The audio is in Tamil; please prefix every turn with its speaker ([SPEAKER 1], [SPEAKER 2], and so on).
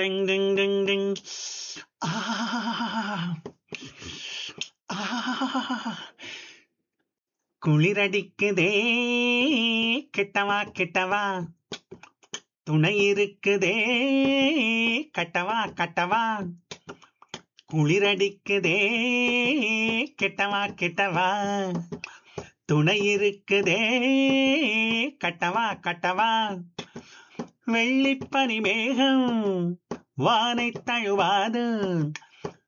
[SPEAKER 1] டிங் டிங் டிங் டிங் ஆ ஆ குளிரடிக்குதே கெட்டவா கெட்டவா துணை இருக்குதே கட்டவா கட்டவா குளிரடிக்குதே கெட்டவா கெட்டவா துணை இருக்குதே கட்டவா கட்டவா வெள்ளிப்பனி மேகம் வானை தழுவாது